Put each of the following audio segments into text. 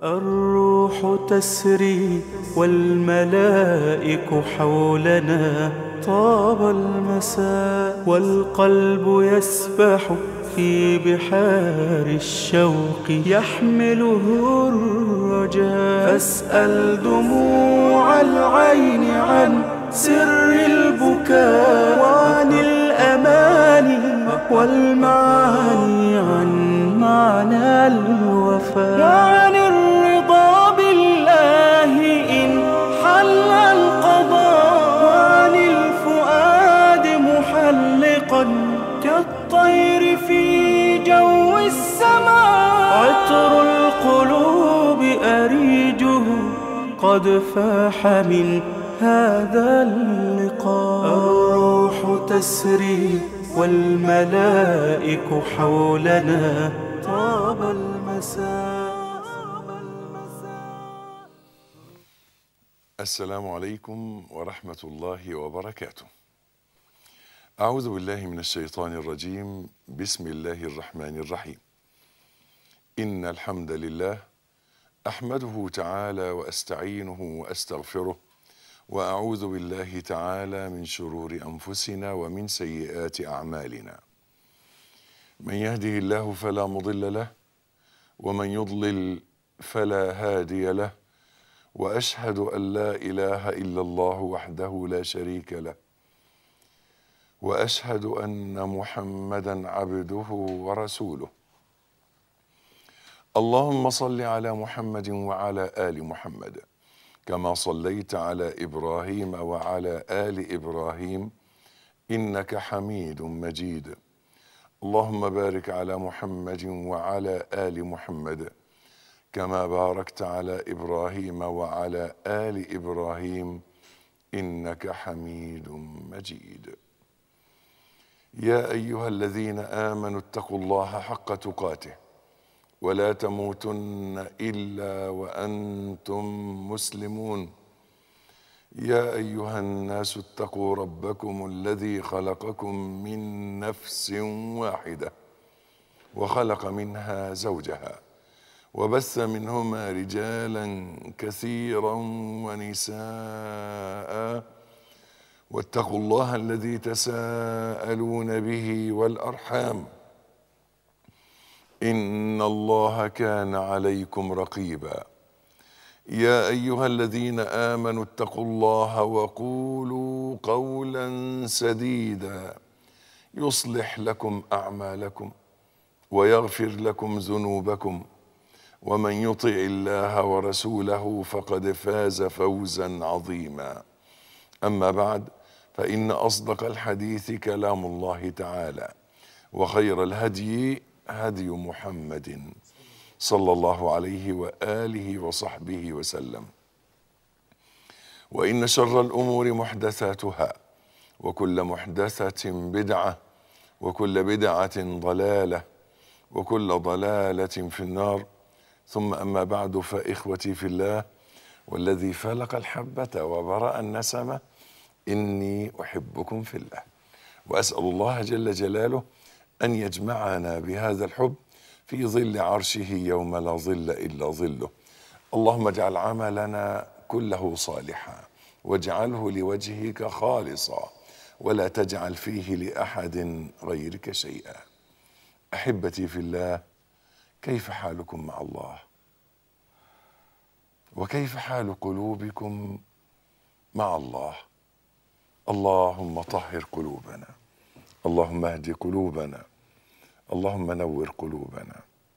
الروح تسري والملائك حولنا طاب المساء والقلب يسبح في بحار الشوق يحمله الرجاء فاسأل دموع العين عن سر البكاء وعن الأماني والمعاني عن معنى الوفاء وعن الرضا بالله إن حل القضاء وعن الفؤاد محلقا كالطير في جو السماء عطر القلوب أريجه قد فاح من هذا اللقاء الروح تسري والملائك حولنا طاب المساء السلام عليكم ورحمة الله وبركاته. أعوذ بالله من الشيطان الرجيم، بسم الله الرحمن الرحيم. إن الحمد لله أحمده تعالى وأستعينه وأستغفره وأعوذ بالله تعالى من شرور أنفسنا ومن سيئات أعمالنا. من يهده الله فلا مضل له ومن يضلل فلا هادي له. واشهد ان لا اله الا الله وحده لا شريك له واشهد ان محمدا عبده ورسوله اللهم صل على محمد وعلى ال محمد كما صليت على ابراهيم وعلى ال ابراهيم انك حميد مجيد اللهم بارك على محمد وعلى ال محمد كما باركت على ابراهيم وعلى ال ابراهيم انك حميد مجيد يا ايها الذين امنوا اتقوا الله حق تقاته ولا تموتن الا وانتم مسلمون يا ايها الناس اتقوا ربكم الذي خلقكم من نفس واحده وخلق منها زوجها وبث منهما رجالا كثيرا ونساء واتقوا الله الذي تساءلون به والارحام ان الله كان عليكم رقيبا يا ايها الذين امنوا اتقوا الله وقولوا قولا سديدا يصلح لكم اعمالكم ويغفر لكم ذنوبكم ومن يطع الله ورسوله فقد فاز فوزا عظيما اما بعد فان اصدق الحديث كلام الله تعالى وخير الهدي هدي محمد صلى الله عليه واله وصحبه وسلم وان شر الامور محدثاتها وكل محدثه بدعه وكل بدعه ضلاله وكل ضلاله في النار ثم أما بعد فإخوتي في الله والذي فلق الحبة وبرأ النسمة إني أحبكم في الله وأسأل الله جل جلاله أن يجمعنا بهذا الحب في ظل عرشه يوم لا ظل إلا ظله اللهم اجعل عملنا كله صالحا واجعله لوجهك خالصا ولا تجعل فيه لأحد غيرك شيئا أحبتي في الله كيف حالكم مع الله وكيف حال قلوبكم مع الله اللهم طهر قلوبنا اللهم اهد قلوبنا اللهم نور قلوبنا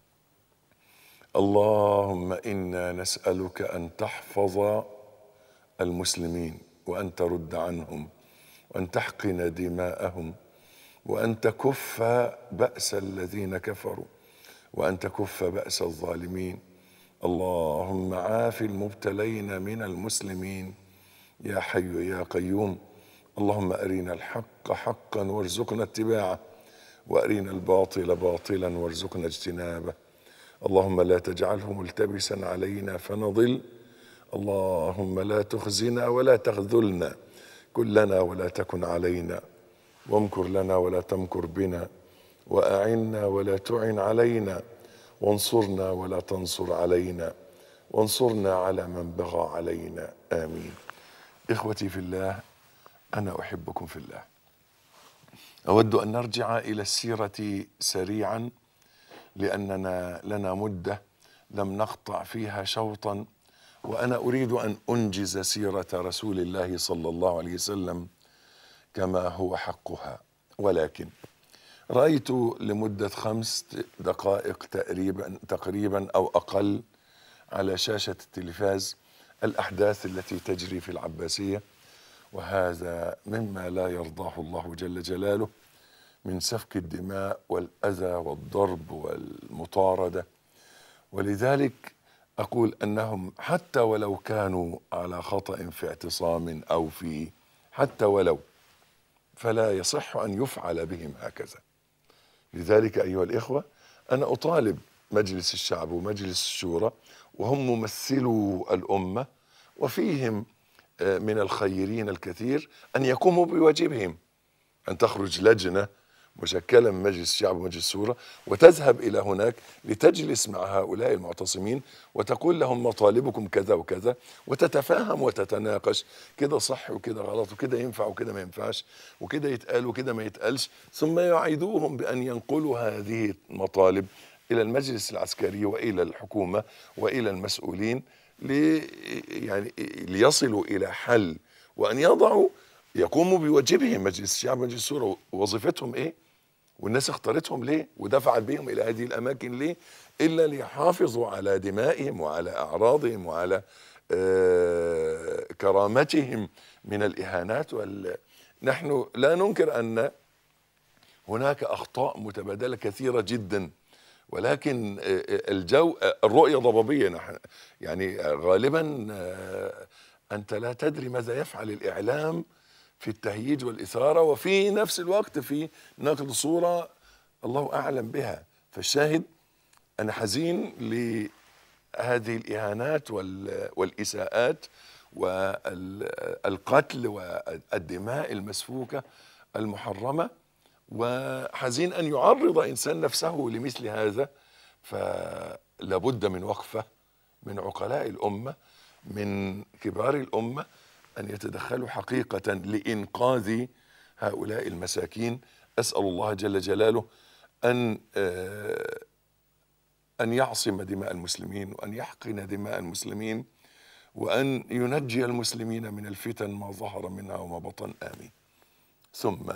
اللهم انا نسالك ان تحفظ المسلمين وان ترد عنهم وان تحقن دماءهم وان تكف باس الذين كفروا وان تكف باس الظالمين اللهم عاف المبتلين من المسلمين يا حي يا قيوم اللهم ارنا الحق حقا وارزقنا اتباعه وارنا الباطل باطلا وارزقنا اجتنابه اللهم لا تجعله ملتبسا علينا فنضل اللهم لا تخزنا ولا تخذلنا كلنا ولا تكن علينا وامكر لنا ولا تمكر بنا واعنا ولا تعن علينا وانصرنا ولا تنصر علينا وانصرنا على من بغى علينا آمين إخوتي في الله أنا أحبكم في الله أود أن نرجع إلى السيرة سريعا لأننا لنا مدة لم نقطع فيها شوطا وأنا أريد أن أنجز سيرة رسول الله صلى الله عليه وسلم كما هو حقها ولكن رأيت لمدة خمس دقائق تقريبا تقريبا أو أقل على شاشة التلفاز الأحداث التي تجري في العباسية وهذا مما لا يرضاه الله جل جلاله من سفك الدماء والأذى والضرب والمطاردة ولذلك أقول أنهم حتى ولو كانوا على خطأ في اعتصام أو في حتى ولو فلا يصح أن يفعل بهم هكذا لذلك أيها الإخوة أنا أطالب مجلس الشعب ومجلس الشورى وهم ممثلو الأمة وفيهم آه، من الخيرين الكثير أن يقوموا بواجبهم أن تخرج لجنة مشكلة من مجلس الشعب ومجلس الشورى وتذهب إلى هناك لتجلس مع هؤلاء المعتصمين وتقول لهم مطالبكم كذا وكذا وتتفاهم وتتناقش كده صح وكده غلط وكده ينفع وكده ما ينفعش وكده يتقال وكده ما يتقالش ثم يعيدوهم بأن ينقلوا هذه المطالب إلى المجلس العسكري وإلى الحكومة وإلى المسؤولين لي يعني ليصلوا إلى حل وأن يضعوا يقوموا بواجبهم مجلس الشعب ومجلس الشورى وظيفتهم إيه؟ والناس اختارتهم ليه ودفعت بهم الى هذه الاماكن ليه الا ليحافظوا على دمائهم وعلى اعراضهم وعلى آه كرامتهم من الاهانات وال... نحن لا ننكر ان هناك اخطاء متبادله كثيره جدا ولكن آه، آه، الجو آه، الرؤيه ضبابيه نحن يعني آه، غالبا آه، انت لا تدري ماذا يفعل الاعلام في التهييج والإثارة وفي نفس الوقت في نقل صورة الله أعلم بها فالشاهد أنا حزين لهذه الإهانات وال- والإساءات والقتل والدماء المسفوكة المحرمة وحزين أن يعرض إنسان نفسه لمثل هذا فلابد من وقفة من عقلاء الأمة من كبار الأمة أن يتدخلوا حقيقة لإنقاذ هؤلاء المساكين أسأل الله جل جلاله أن آه، أن يعصم دماء المسلمين وأن يحقن دماء المسلمين وأن ينجي المسلمين من الفتن ما ظهر منها وما بطن آمين ثم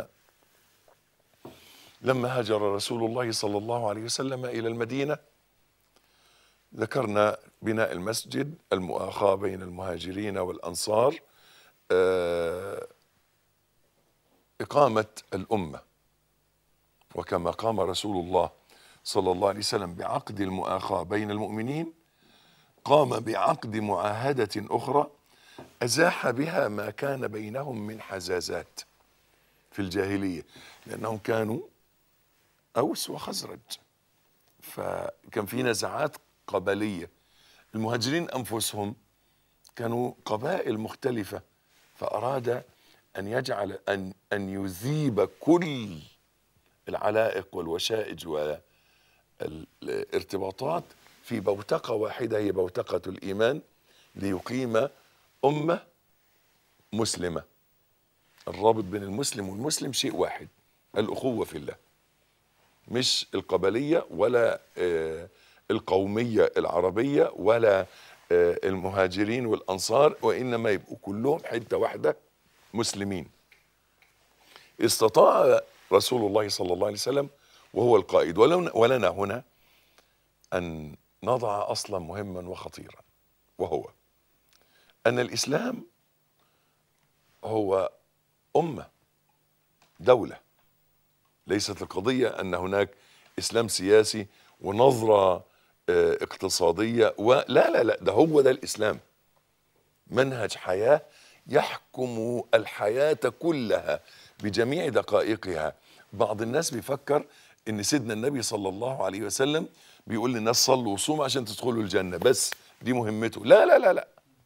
لما هاجر رسول الله صلى الله عليه وسلم إلى المدينة ذكرنا بناء المسجد المؤاخاة بين المهاجرين والأنصار آه، إقامة الأمة وكما قام رسول الله صلى الله عليه وسلم بعقد المؤاخاة بين المؤمنين قام بعقد معاهدة أخرى أزاح بها ما كان بينهم من حزازات في الجاهلية لأنهم كانوا أوس وخزرج فكان في نزعات قبلية المهاجرين أنفسهم كانوا قبائل مختلفة فأراد أن يجعل أن أن يذيب كل العلائق والوشائج والارتباطات في بوتقة واحدة هي بوتقة الإيمان ليقيم أمة مسلمة الرابط بين المسلم والمسلم شيء واحد الأخوة في الله مش القبلية ولا آه، القومية العربية ولا آه، المهاجرين والأنصار وإنما يبقوا كلهم حتة واحدة مسلمين استطاع رسول الله صلى الله عليه وسلم وهو القائد ولنا ولنا هنا أن نضع أصلا مهما وخطيرا وهو أن الإسلام هو أمة دولة ليست القضية أن هناك إسلام سياسي ونظرة آه، اقتصادية ولا لا لا ده هو ده الإسلام منهج حياة يحكم الحياة كلها بجميع دقائقها بعض الناس بيفكر ان سيدنا النبي صلى الله عليه وسلم بيقول للناس صلوا وصوموا عشان تدخلوا الجنة بس دي مهمته لا لا لا لا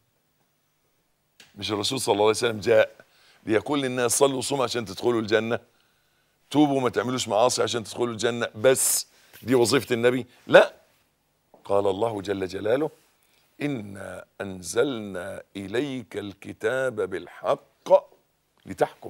مش الرسول صلى الله عليه وسلم جاء ليقول للناس صلوا وصوموا عشان تدخلوا الجنة توبوا وما تعملوش معاصي عشان تدخلوا الجنة بس دي وظيفة النبي لا قال الله جل جلاله إنا أنزلنا إليك الكتاب بالحق لتحكم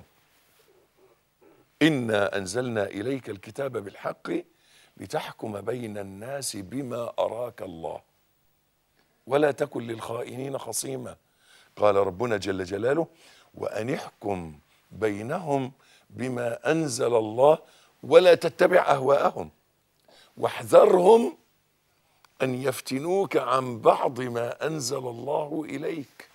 إنا أنزلنا إليك الكتاب بالحق لتحكم بين الناس بما أراك الله ولا تكن للخائنين خصيما قال ربنا جل جلاله وأن احكم بينهم بما أنزل الله ولا تتبع أهواءهم واحذرهم أن يفتنوك عن بعض ما أنزل الله إليك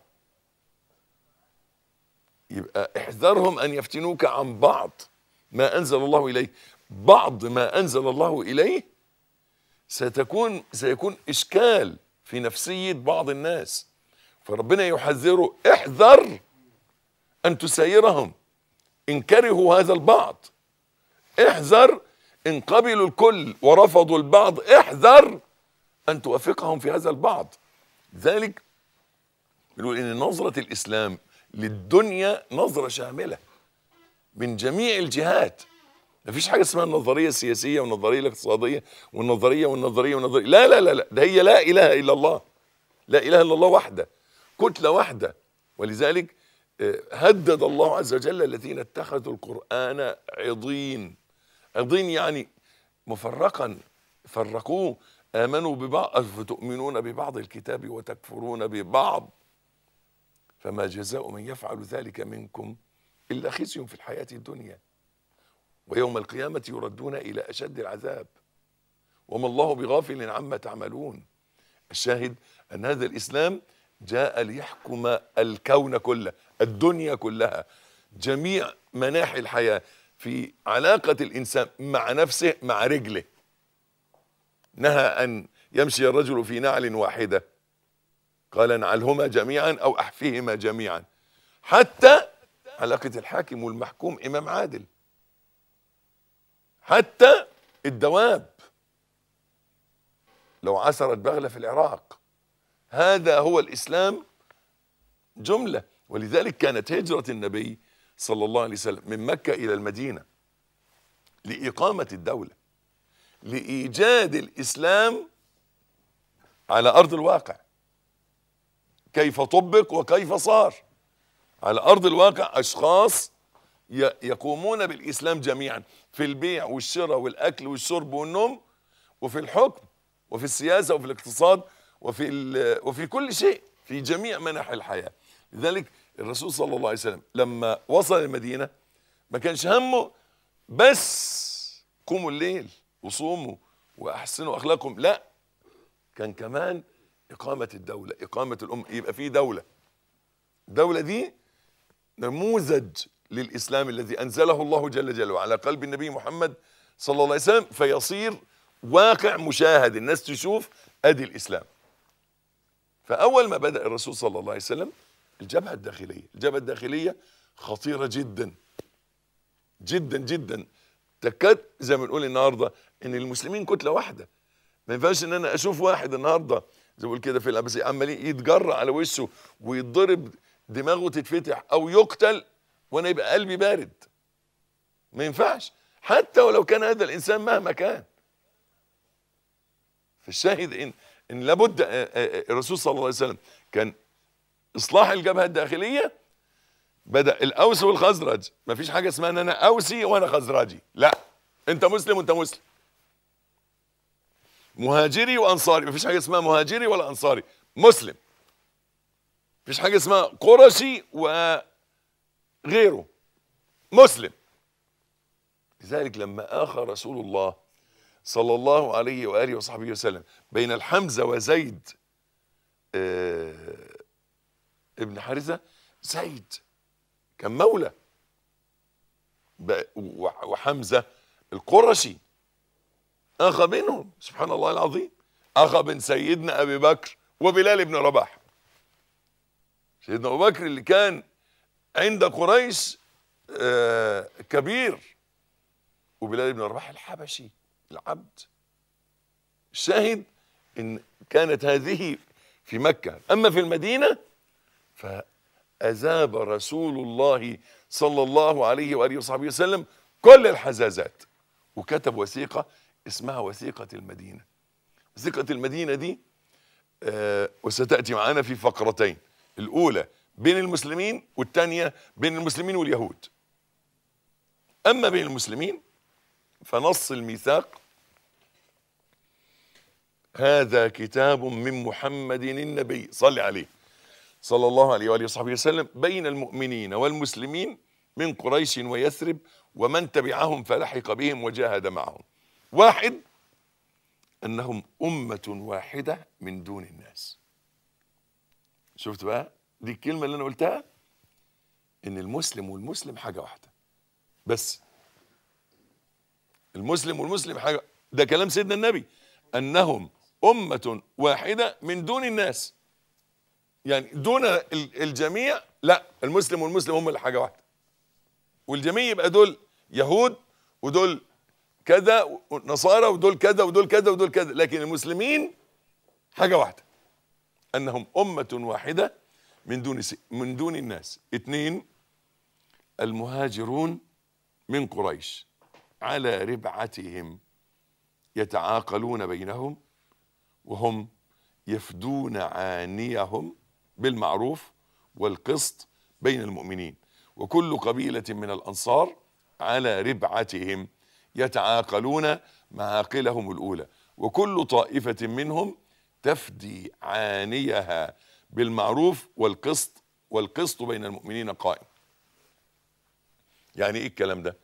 يبقى احذرهم أن يفتنوك عن بعض ما أنزل الله إليه بعض ما أنزل الله إليه ستكون سيكون إشكال في نفسية بعض الناس فربنا يحذره احذر أن تسايرهم إن كرهوا هذا البعض احذر إن قبلوا الكل ورفضوا البعض احذر أن توافقهم في هذا البعض ذلك يقول إن نظرة الإسلام للدنيا نظرة شاملة من جميع الجهات مفيش حاجة اسمها النظرية السياسية والنظرية الاقتصادية والنظرية والنظرية والنظرية لا لا لا لا ده هي لا إله إلا الله لا إله إلا الله وحده كتلة واحدة ولذلك آه، هدد الله عز وجل الذين اتخذوا القرآن عضين عضين يعني مفرقا فرقوه آمنوا ببعض فتؤمنون ببعض الكتاب وتكفرون ببعض فما جزاء من يفعل ذلك منكم إلا خزي في الحياة الدنيا ويوم القيامة يردون إلى أشد العذاب وما الله بغافل عما تعملون الشاهد أن هذا الإسلام جاء ليحكم الكون كله الدنيا كلها جميع مناحي الحياة في علاقة الإنسان مع نفسه مع رجله نهى أن يمشي الرجل في نعل واحدة قال نعلهما جميعا أو أحفيهما جميعا حتى علاقة الحاكم والمحكوم إمام عادل حتى الدواب لو عثرت بغلة في العراق هذا هو الإسلام جملة ولذلك كانت هجرة النبي صلى الله عليه وسلم من مكة إلى المدينة لإقامة الدولة لإيجاد الإسلام على أرض الواقع كيف طبق وكيف صار على أرض الواقع أشخاص ي- يقومون بالإسلام جميعا في البيع والشراء والأكل والشرب والنوم وفي الحكم وفي السياسة وفي الاقتصاد وفي ال- وفي كل شيء في جميع مناحي الحياة لذلك الرسول صلى الله عليه وسلم لما وصل المدينة ما كانش همه بس قوموا الليل وصوموا وأحسنوا أخلاقكم لا كان كمان إقامة الدولة إقامة الأمة يبقى في دولة الدولة دي نموذج للإسلام الذي أنزله الله جل جلاله على قلب النبي محمد صلى الله عليه وسلم فيصير واقع مشاهد الناس تشوف أدي الإسلام فأول ما بدأ الرسول صلى الله عليه وسلم الجبهة الداخلية الجبهة الداخلية خطيرة جدا جدا جدا تكاد زي ما بنقول النهارده ان المسلمين كتله واحده ما ينفعش ان انا اشوف واحد النهارده زي ما بقول كده في الابسي عمال يتجرى على وشه ويتضرب دماغه تتفتح او يقتل وانا يبقى قلبي بارد ما ينفعش حتى ولو كان هذا الانسان مهما كان فالشاهد ان ان لابد آه، آه، الرسول صلى الله عليه وسلم كان اصلاح الجبهه الداخليه بدا الاوس والخزرج ما فيش حاجه اسمها ان انا اوسي وانا خزرجي لا انت مسلم وانت مسلم مهاجري وانصاري ما فيش حاجه اسمها مهاجري ولا انصاري مسلم فيش حاجه اسمها قرشي وغيره مسلم لذلك لما اخى رسول الله صلى الله عليه واله وصحبه وسلم بين الحمزه وزيد آه ابن حارثه زيد كان مولى ب- و- وحمزه القرشي اخى بينهم سبحان الله العظيم اخى بين سيدنا ابي بكر وبلال بن رباح سيدنا ابو بكر اللي كان عند قريش آه، كبير وبلال بن رباح الحبشي العبد الشاهد ان كانت هذه في مكه اما في المدينه فاذاب رسول الله صلى الله عليه واله وصحبه وسلم كل الحزازات وكتب وثيقه اسمها وثيقه المدينه وثيقه المدينه دي آه، وستأتي معنا في فقرتين الأولى بين المسلمين والثانية بين المسلمين واليهود أما بين المسلمين فنص الميثاق هذا كتاب من محمد النبي صل عليه صلى الله عليه وآله وصحبه وسلم بين المؤمنين والمسلمين من قريش ويثرب ومن تبعهم فلحق بهم وجاهد معهم واحد أنهم أمة واحدة من دون الناس شفت بقى دي الكلمة اللي أنا قلتها إن المسلم والمسلم حاجة واحدة بس المسلم والمسلم حاجة ده كلام سيدنا النبي أنهم أمة واحدة من دون الناس يعني دون ال- الجميع لا المسلم والمسلم هم اللي حاجة واحدة والجميع يبقى دول يهود ودول كذا ونصارى ودول كذا ودول كذا ودول كذا لكن المسلمين حاجة واحدة أنهم أمة واحدة من دون س- من دون الناس اثنين المهاجرون من قريش على ربعتهم يتعاقلون بينهم وهم يفدون عانيهم بالمعروف والقسط بين المؤمنين وكل قبيلة من الأنصار على ربعتهم يتعاقلون معاقلهم الأولى وكل طائفة منهم تفدي عانيها بالمعروف والقسط والقسط بين المؤمنين قائم يعني ايه الكلام ده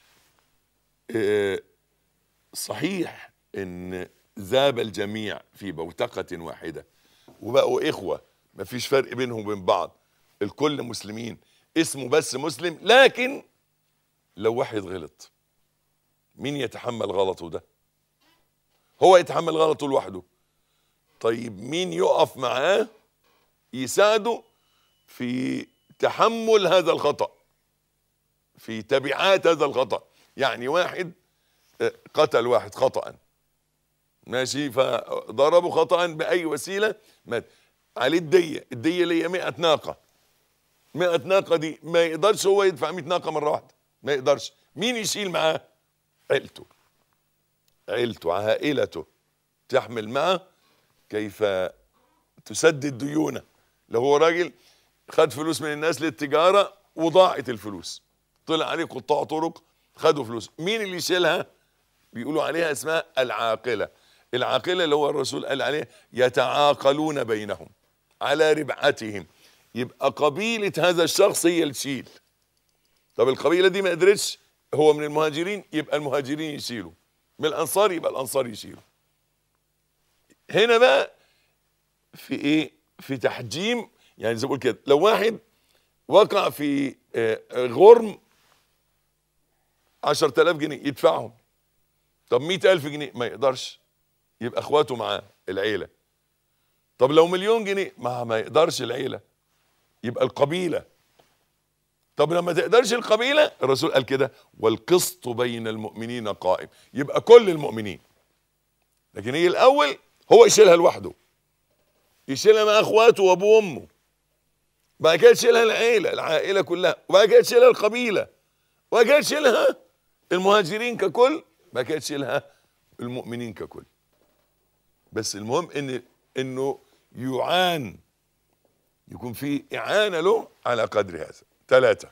إيه صحيح ان ذاب الجميع في بوتقة واحدة وبقوا إخوة مفيش فرق بينهم وبين بعض الكل مسلمين اسمه بس مسلم لكن لو واحد غلط مين يتحمل غلطه ده هو يتحمل غلطه لوحده طيب مين يقف معاه يساعده في تحمل هذا الخطأ في تبعات هذا الخطأ يعني واحد آه، قتل واحد خطأ ماشي فضربه خطأ بأي وسيلة مات عليه الدية الدية اللي هي 100 ناقة 100 ناقة دي ما يقدرش هو يدفع 100 ناقة مرة واحدة ما يقدرش مين يشيل معاه عيلته عيلته عائلته تحمل معه كيف تسدد ديونه لو هو راجل خد فلوس من الناس للتجارة وضاعت الفلوس طلع عليه قطاع طرق خدوا فلوس مين اللي يشيلها بيقولوا عليها اسمها العاقلة العاقلة اللي هو الرسول قال عليها يتعاقلون بينهم على ربعتهم يبقى قبيلة هذا الشخص هي اللي تشيل طب القبيلة دي ما قدرتش هو من المهاجرين يبقى المهاجرين يشيلوا من الأنصار يبقى الأنصار يشيلوا هنا بقى في ايه في تحجيم يعني زي ما بقول كده لو واحد وقع في آه، غرم 10000 جنيه يدفعهم طب 100000 جنيه ما يقدرش يبقى اخواته معاه العيله طب لو مليون جنيه ما ما يقدرش العيله يبقى القبيله طب لما تقدرش القبيله الرسول قال كده والقسط بين المؤمنين قائم يبقى كل المؤمنين لكن هي الاول هو يشيلها لوحده يشيلها مع اخواته وابوه وامه بعد كده تشيلها العيله العائله كلها وبعد كده تشيلها القبيله وبعد كده تشيلها المهاجرين ككل بعد كده تشيلها المؤمنين ككل بس المهم ان انه يعان يكون في اعانه له على قدر هذا ثلاثه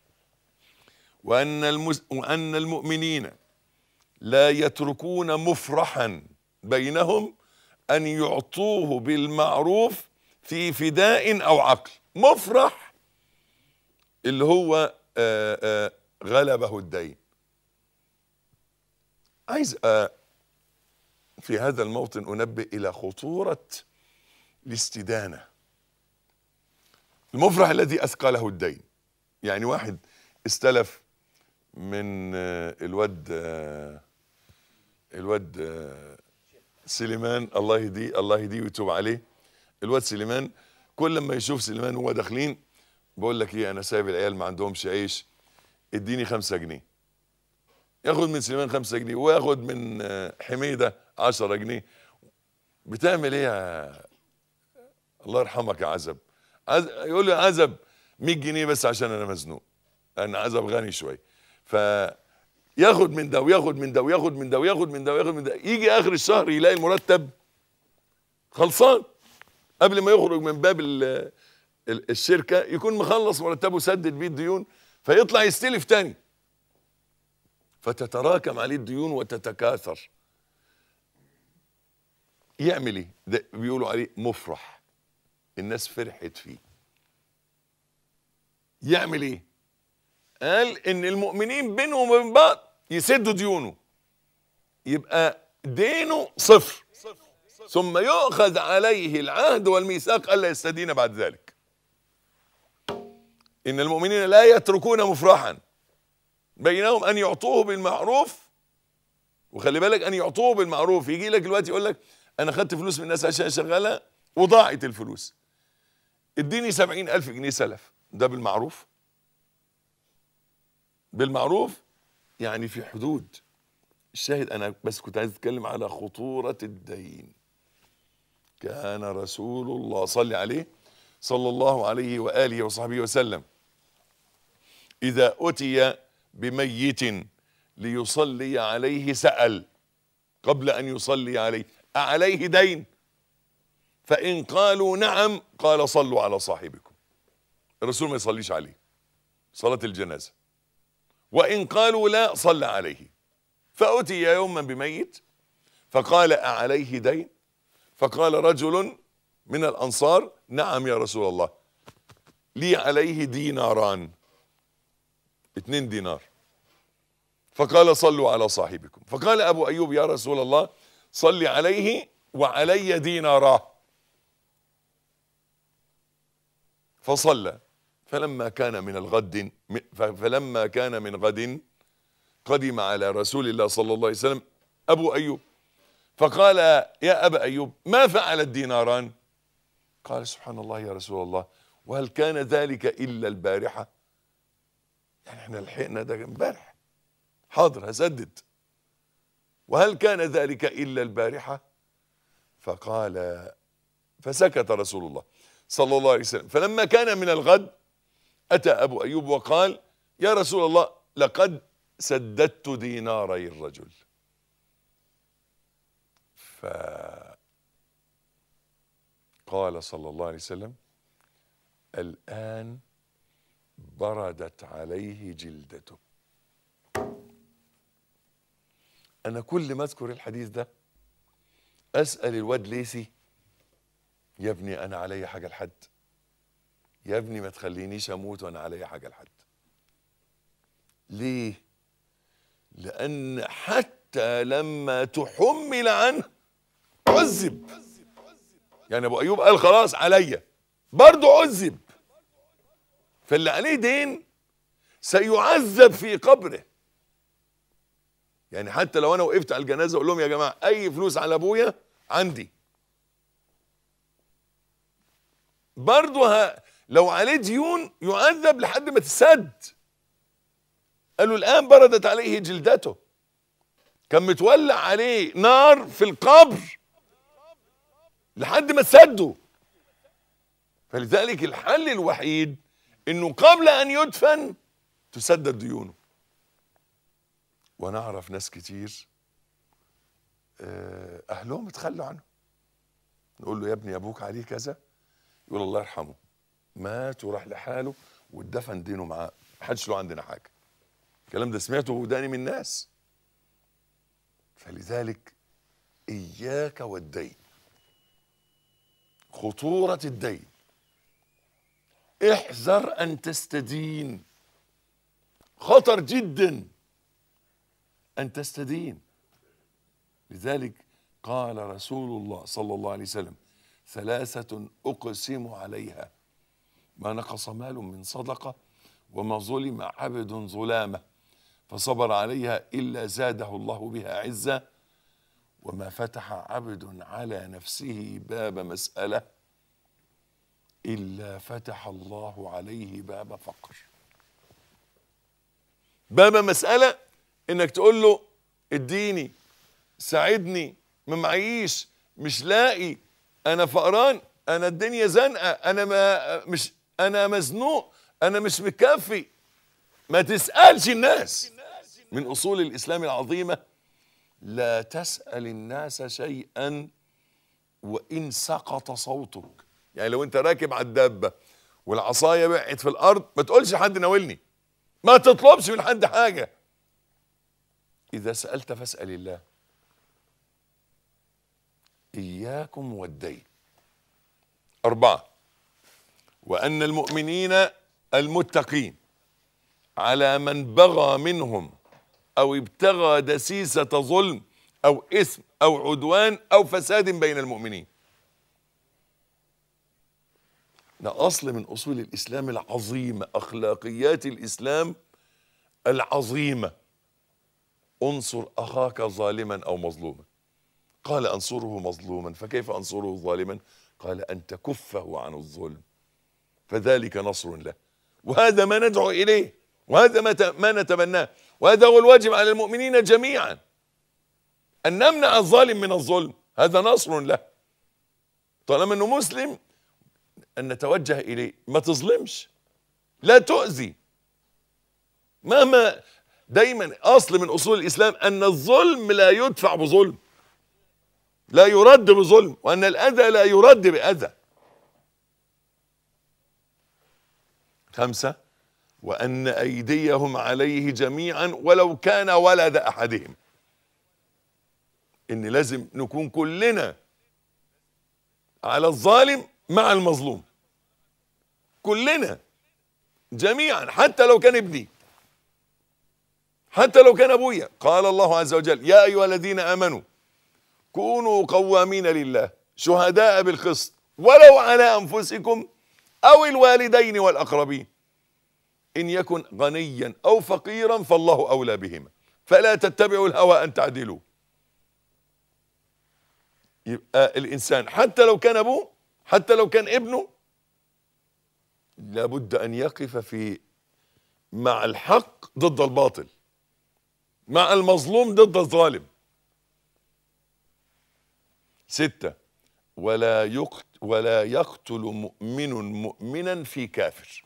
وان المس... وان المؤمنين لا يتركون مفرحا بينهم ان يعطوه بالمعروف في فداء او عقل مفرح اللي هو آآ آآ غلبه الدين عايز آه، في هذا الموطن انبه الى خطوره الاستدانه المفرح الذي اثقله الدين يعني واحد استلف من آه، الواد آه، الواد آه، سليمان الله يهديه الله يهديه ويتوب عليه الواد سليمان كل لما يشوف سليمان وهو داخلين بقول لك ايه انا سايب العيال ما عندهمش عيش اديني خمسة جنيه ياخد من سليمان خمسة جنيه وياخد من آه، حميدة عشرة جنيه بتعمل ايه يا الله يرحمك يا عزب عز... يقول له يا عزب 100 جنيه بس عشان انا مزنوق انا عزب غني شويه ف ياخد من ده وياخد من ده وياخد من ده وياخد من ده وياخد من ده يجي اخر الشهر يلاقي المرتب خلصان قبل ما يخرج من باب ال- ال- الشركه يكون مخلص مرتبه سدد بيه الديون فيطلع يستلف تاني فتتراكم عليه الديون وتتكاثر يعمل ايه ده بيقولوا عليه مفرح الناس فرحت فيه يعمل ايه قال ان المؤمنين بينهم وبين بعض يسدوا ديونه يبقى دينه صفر ثم يؤخذ عليه العهد والميثاق الا يستدين بعد ذلك ان المؤمنين لا يتركون مفرحا بينهم ان يعطوه بالمعروف وخلي بالك ان يعطوه بالمعروف يجي لك دلوقتي يقول لك انا خدت فلوس من الناس عشان اشغلها وضاعت الفلوس اديني سبعين الف جنيه سلف ده بالمعروف بالمعروف يعني في حدود الشاهد انا بس كنت عايز اتكلم على خطورة الدين كان رسول الله صلى عليه صلى الله عليه واله وصحبه وسلم اذا اتي بميت ليصلي عليه سأل قبل ان يصلي عليه أعليه دين فإن قالوا نعم قال صلوا على صاحبكم الرسول ما يصليش عليه صلاة الجنازة وإن قالوا لا صلى عليه فأتي يوما بميت فقال أعليه دين فقال رجل من الأنصار نعم يا رسول الله لي عليه ديناران اتنين دينار فقال صلوا على صاحبكم فقال أبو أيوب يا رسول الله صل عليه وعلي ديناراه فصلى فلما كان من الغد فلما كان من غد قدم على رسول الله صلى الله عليه وسلم أبو أيوب فقال يا أبا أيوب ما فعل الديناران قال سبحان الله يا رسول الله وهل كان ذلك إلا البارحة يعني احنا لحقنا ده امبارح حاضر هسدد وهل كان ذلك إلا البارحة فقال فسكت رسول الله صلى الله عليه وسلم فلما كان من الغد أتى أبو أيوب وقال يا رسول الله لقد سددت ديناري الرجل فقال صلى الله عليه وسلم الآن بردت عليه جلدته أنا كل ما أذكر الحديث ده أسأل الواد ليسي يا ابني أنا علي حاجة لحد يا ابني ما تخلينيش أموت وأنا علي حاجة لحد ليه؟ لأن حتى لما تحمل عنه عذب يعني أبو أيوب قال خلاص عليا برضه عذب فاللي عليه دين سيعذب في قبره يعني حتى لو انا وقفت على الجنازه اقول لهم يا جماعه اي فلوس على ابويا عندي برضه ه... لو عليه ديون يعذب لحد ما تسد قالوا الان بردت عليه جلدته كان متولع عليه نار في القبر لحد ما تسده فلذلك الحل الوحيد انه قبل ان يدفن تسدد ديونه ونعرف ناس كتير اهلهم اتخلوا عنه نقول له يا ابني ابوك عليه كذا يقول الله يرحمه مات وراح لحاله واتدفن دينه معاه محدش له عندنا حاجه الكلام ده سمعته وداني من الناس فلذلك اياك والدين خطوره الدين احذر ان تستدين خطر جدا ان تستدين لذلك قال رسول الله صلى الله عليه وسلم ثلاثة أقسم عليها ما نقص مال من صدقة وما ظلم عبد ظلامة فصبر عليها إلا زاده الله بها عزة وما فتح عبد على نفسه باب مسألة إلا فتح الله عليه باب فقر باب مسألة إنك تقول له اديني ساعدني ما معيش مش لاقي انا فقران انا الدنيا زنقه انا ما مش انا مزنوق انا مش مكفي ما تسالش الناس من اصول الاسلام العظيمه لا تسال الناس شيئا وان سقط صوتك يعني لو انت راكب على الدابه والعصايه وقعت في الارض ما تقولش حد ناولني ما تطلبش من حد حاجه اذا سالت فاسال الله اياكم والدين اربعه وان المؤمنين المتقين على من بغى منهم او ابتغى دسيسه ظلم او اثم او عدوان او فساد بين المؤمنين ده اصل من اصول الاسلام العظيمه اخلاقيات الاسلام العظيمه انصر اخاك ظالما او مظلوما قال انصره مظلوما فكيف انصره ظالما قال ان تكفه عن الظلم فذلك نصر له وهذا ما ندعو اليه وهذا ما ت- ما نتمناه وهذا هو الواجب على المؤمنين جميعا ان نمنع الظالم من الظلم هذا نصر له طالما انه مسلم ان نتوجه اليه ما تظلمش لا تؤذي مهما دايما اصل من اصول الاسلام ان الظلم لا يدفع بظلم لا يرد بظلم وان الاذى لا يرد باذى خمسه وان ايديهم عليه جميعا ولو كان ولد احدهم ان لازم نكون كلنا على الظالم مع المظلوم كلنا جميعا حتى لو كان ابني حتى لو كان ابويا قال الله عز وجل يا ايها الذين امنوا كونوا قوامين لله شهداء بالقسط ولو على انفسكم او الوالدين والاقربين ان يكن غنيا او فقيرا فالله اولى بهما فلا تتبعوا الهوى ان تعدلوا يبقى الانسان حتى لو كان ابوه حتى لو كان ابنه لابد ان يقف في مع الحق ضد الباطل مع المظلوم ضد الظالم ستة ولا يقت ولا يقتل مؤمن مؤمنا في كافر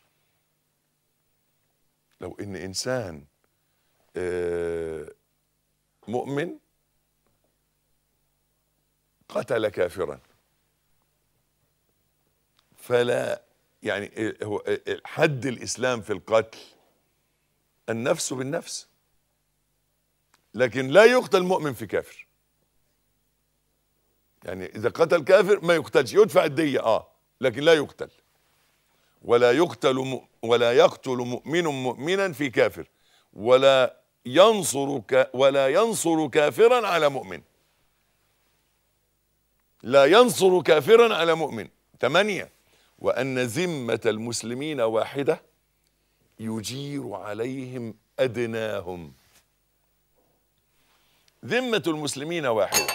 لو ان انسان آه، مؤمن قتل كافرا فلا يعني إيه هو إيه حد الاسلام في القتل النفس بالنفس لكن لا يقتل مؤمن في كافر يعني اذا قتل كافر ما يقتلش يدفع الدية اه لكن لا يقتل ولا يقتل م... ولا يقتل مؤمن مؤمنا في كافر ولا ينصر ك... ولا ينصر كافرا على مؤمن لا ينصر كافرا على مؤمن ثمانية وأن ذمة المسلمين واحدة يجير عليهم أدناهم ذمة المسلمين واحدة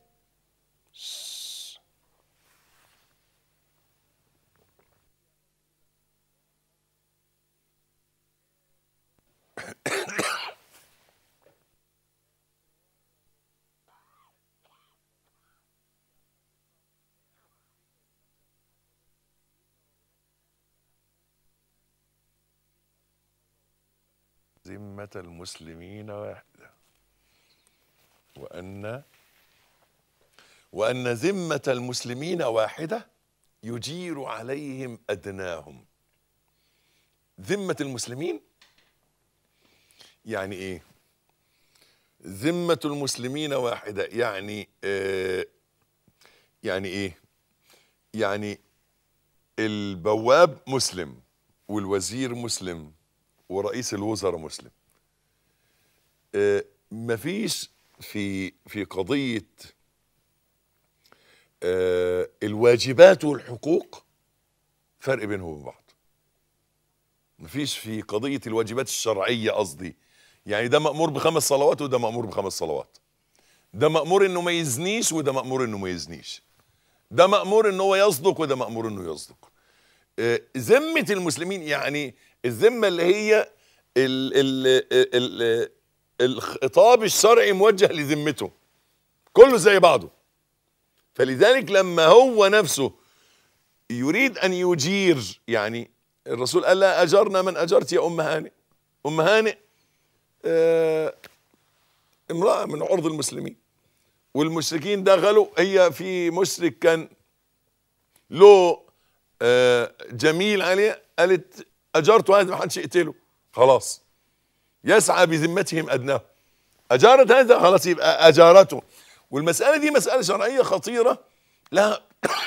ذمة المسلمين واحدة وأن وأن ذمة المسلمين واحدة يجير عليهم أدناهم ذمة المسلمين يعني إيه ذمة المسلمين واحدة يعني آه يعني إيه يعني البواب مسلم والوزير مسلم ورئيس الوزراء مسلم آه، مفيش في في قضية آه، الواجبات والحقوق فرق بينهم وبين بعض مفيش في قضية الواجبات الشرعية قصدي يعني ده مأمور بخمس صلوات وده مأمور بخمس صلوات ده مأمور انه ما يزنيش وده مأمور انه ما يزنيش ده مأمور ان هو يصدق وده مأمور انه يصدق آه، ذمة المسلمين يعني الذمة اللي هي ال ال ال الخطاب الشرعي موجه لذمته كله زي بعضه فلذلك لما هو نفسه يريد ان يجير يعني الرسول قال لا اجرنا من اجرت يا ام هانئ ام هانئ آه امراه من عرض المسلمين والمشركين دخلوا هي في مشرك كان له آه، جميل عليه قالت اجرت هذا ما حدش يقتله خلاص يسعى بذمتهم ادناه اجارت هذا خلاص يبقى اجارته والمساله دي مساله شرعيه خطيره لها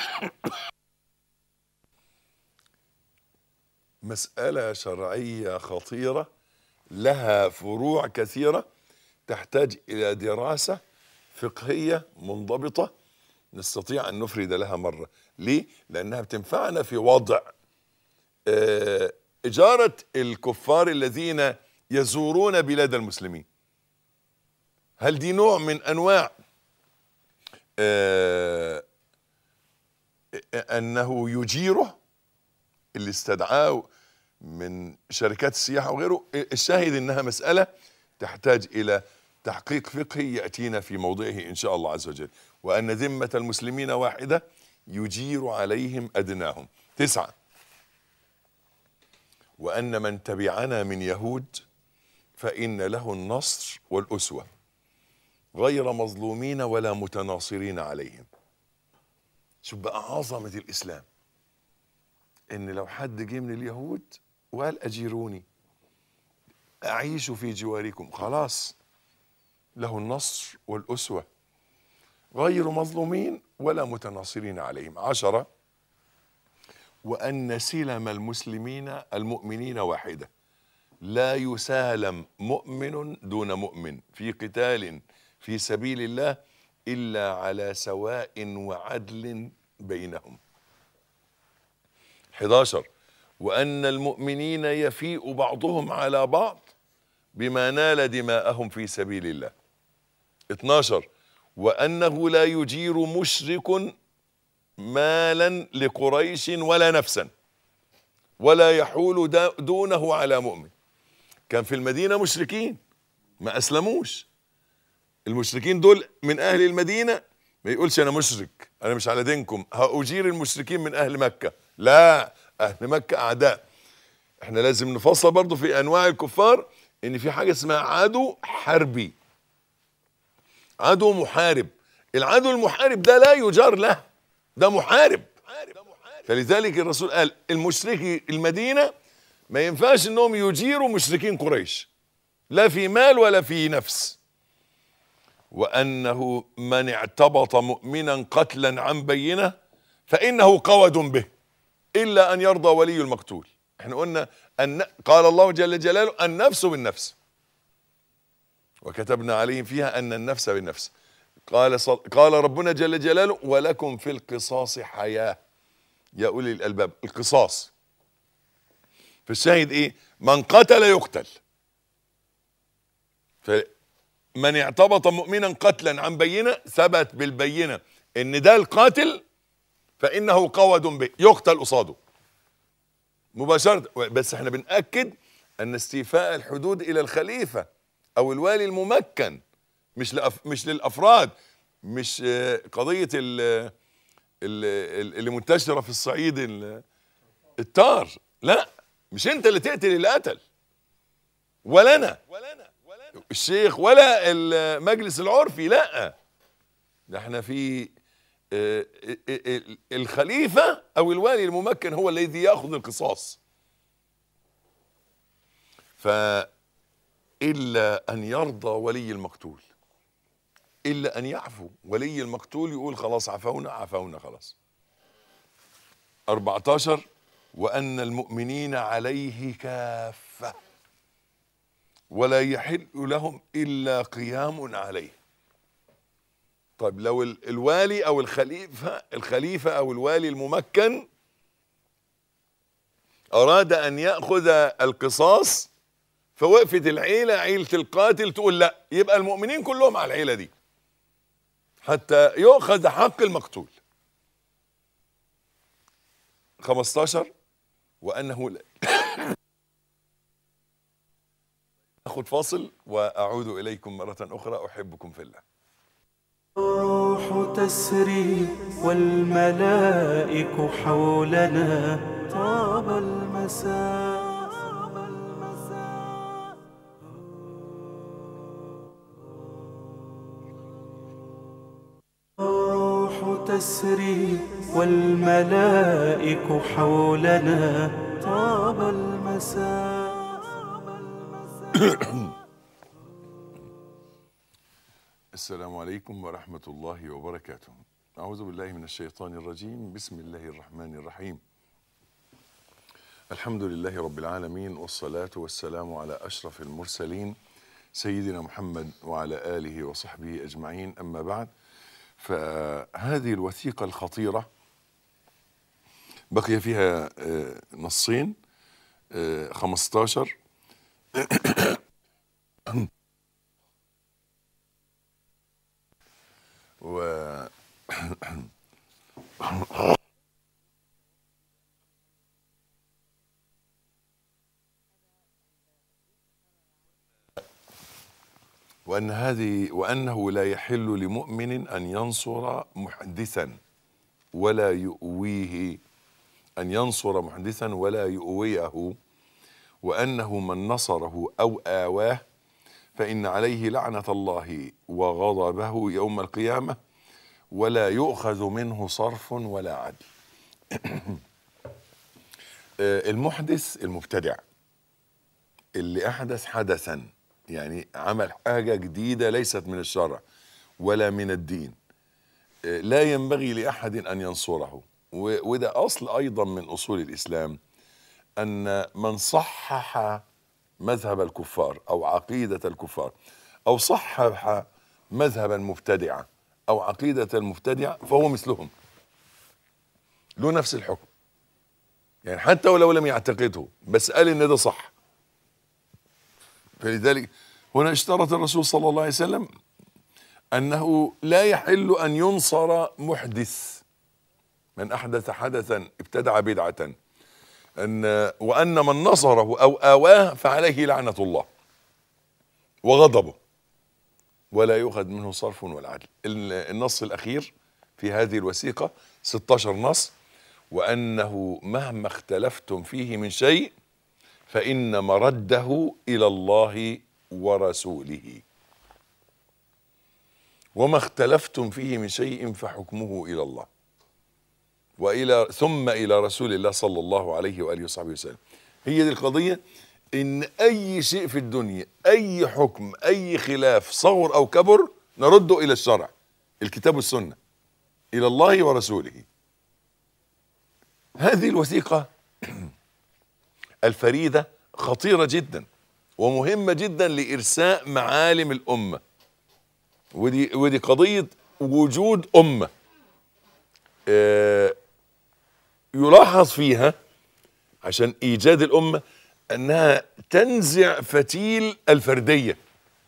مساله شرعيه خطيره لها فروع كثيره تحتاج الى دراسه فقهيه منضبطه نستطيع ان نفرد لها مره ليه لانها بتنفعنا في وضع آه، اجاره الكفار الذين يزورون بلاد المسلمين هل دي نوع من انواع آه، انه يجيره اللي استدعاه من شركات السياحه وغيره الشاهد انها مساله تحتاج الى تحقيق فقهي ياتينا في موضعه ان شاء الله عز وجل وان ذمه المسلمين واحده يجير عليهم ادناهم تسعه وان من تبعنا من يهود فان له النصر والاسوه غير مظلومين ولا متناصرين عليهم شوف بقى عظمه الاسلام ان لو حد جه من اليهود وقال اجيروني اعيش في جواركم خلاص له النصر والاسوه غير مظلومين ولا متناصرين عليهم عشرة وأن سلم المسلمين المؤمنين واحدة لا يسالم مؤمن دون مؤمن في قتال في سبيل الله إلا على سواء وعدل بينهم 11 وأن المؤمنين يفيء بعضهم على بعض بما نال دماءهم في سبيل الله 12 وأنه لا يجير مشرك مالا لقريش ولا نفسا ولا يحول دا- دونه على مؤمن كان في المدينة مشركين ما أسلموش المشركين دول من أهل المدينة ما يقولش أنا مشرك أنا مش على دينكم هأجير المشركين من أهل مكة لا أهل مكة أعداء احنا لازم نفصل برضو في أنواع الكفار إن في حاجة اسمها عدو حربي عدو محارب العدو المحارب ده لا يجار له ده محارب فلذلك الرسول قال المشركي المدينة ما ينفعش انهم يجيروا مشركين قريش لا في مال ولا في نفس وانه من اعتبط مؤمنا قتلا عن بينه فانه قود به الا ان يرضى ولي المقتول احنا قلنا أن قال الله جل جلاله النفس بالنفس وكتبنا عليهم فيها ان النفس بالنفس قال صل... قال ربنا جل جلاله ولكم في القصاص حياه يا اولي الالباب القصاص في الشاهد ايه من قتل يقتل فمن اعتبط مؤمنا قتلا عن بينه ثبت بالبينه ان ده القاتل فانه قود به يقتل قصاده مباشره بس احنا بناكد ان استيفاء الحدود الى الخليفه او الوالي الممكن مش لأف مش للافراد مش آه، قضيه ال ال- اللي منتشره في الصعيد ال- التار لا مش انت اللي تقتل اللي قتل ولا انا الشيخ ولا المجلس العرفي لا ده احنا في آه، آه، آه، الخليفه او الوالي الممكن هو الذي ياخذ القصاص فالا ان يرضى ولي المقتول الا ان يعفو ولي المقتول يقول خلاص عفونا عفونا خلاص 14 وان المؤمنين عليه كافه ولا يحل لهم الا قيام عليه طيب لو ال- الوالي او الخليفه الخليفه او الوالي الممكن اراد ان ياخذ القصاص فوقفت العيله عيله القاتل تقول لا يبقى المؤمنين كلهم على العيله دي حتى يؤخذ حق المقتول 15 وانه لا اخذ فاصل واعود اليكم مره اخرى احبكم في الله الروح تسري والملائك حولنا طاب المساء الروح تسري والملائك حولنا طاب المساء السلام عليكم ورحمة الله وبركاته أعوذ بالله من الشيطان الرجيم بسم الله الرحمن الرحيم الحمد لله رب العالمين والصلاة والسلام على أشرف المرسلين سيدنا محمد وعلى آله وصحبه أجمعين أما بعد فهذه الوثيقة الخطيرة بقي فيها آه، نصين آه، 15 و وأن هذه وأنه لا يحل لمؤمن أن ينصر محدثا ولا يؤويه أن ينصر محدثا ولا يؤويه وأنه من نصره أو آواه فإن عليه لعنة الله وغضبه يوم القيامة ولا يؤخذ منه صرف ولا عدل آه، المحدث المبتدع اللي أحدث حدثا يعني عمل حاجة جديدة ليست من الشرع ولا من الدين آه، لا ينبغي لأحد أن ينصره و- وده أصل أيضا من أصول الإسلام أن من صحح مذهب الكفار أو عقيدة الكفار أو صحح مذهب المبتدعة أو عقيدة المبتدع فهو مثلهم له نفس الحكم يعني حتى ولو لم يعتقده بس قال ان ده صح فلذلك هنا اشترط الرسول صلى الله عليه وسلم انه لا يحل ان ينصر محدث من احدث حدثا ابتدع بدعه ان وان من نصره او اواه فعليه لعنه الله وغضبه ولا يؤخذ منه صرف ولا عدل ال- النص الاخير في هذه الوثيقه 16 نص وانه مهما اختلفتم فيه من شيء فان مرده الى الله ورسوله وما اختلفتم فيه من شيء فحكمه الى الله والى ثم الى رسول الله صلى الله عليه واله وصحبه وسلم هي دي القضيه ان اي شيء في الدنيا اي حكم اي خلاف صغر او كبر نرده الى الشرع الكتاب والسنه الى الله ورسوله هذه الوثيقه الفريده خطيره جدا ومهمه جدا لارساء معالم الامه ودي ودي قضيه وجود امه آه، يلاحظ فيها عشان ايجاد الامه انها تنزع فتيل الفرديه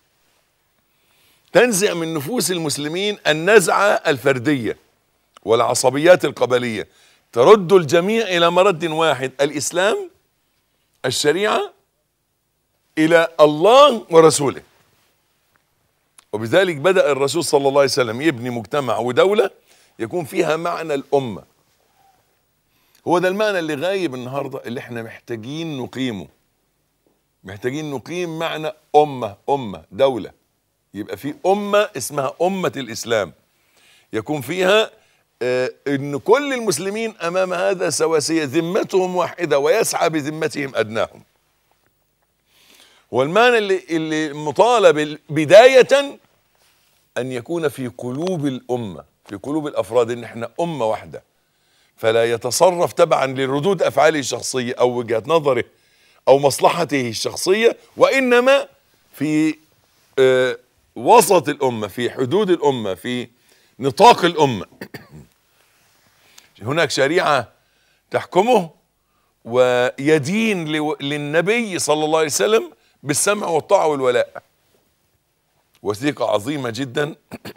تنزع من نفوس المسلمين النزعه الفرديه والعصبيات القبليه ترد الجميع الى مرد واحد الاسلام الشريعه الى الله ورسوله وبذلك بدا الرسول صلى الله عليه وسلم يبني مجتمع ودوله يكون فيها معنى الامه هو ده المعنى اللي غايب النهارده اللي احنا محتاجين نقيمه محتاجين نقيم معنى امه امه دوله يبقى في امه اسمها امه الاسلام يكون فيها آه ان كل المسلمين امام هذا سواسيه ذمتهم واحده ويسعى بذمتهم ادناهم والمعنى اللي اللي مطالب بدايه ان يكون في قلوب الامه في قلوب الافراد ان احنا امه واحده فلا يتصرف تبعا لردود افعاله الشخصيه او وجهه نظره او مصلحته الشخصيه وانما في آه، وسط الامه في حدود الامه في نطاق الامه هناك شريعه تحكمه ويدين لو- للنبي صلى الله عليه وسلم بالسمع والطاعه والولاء وثيقه عظيمه جدا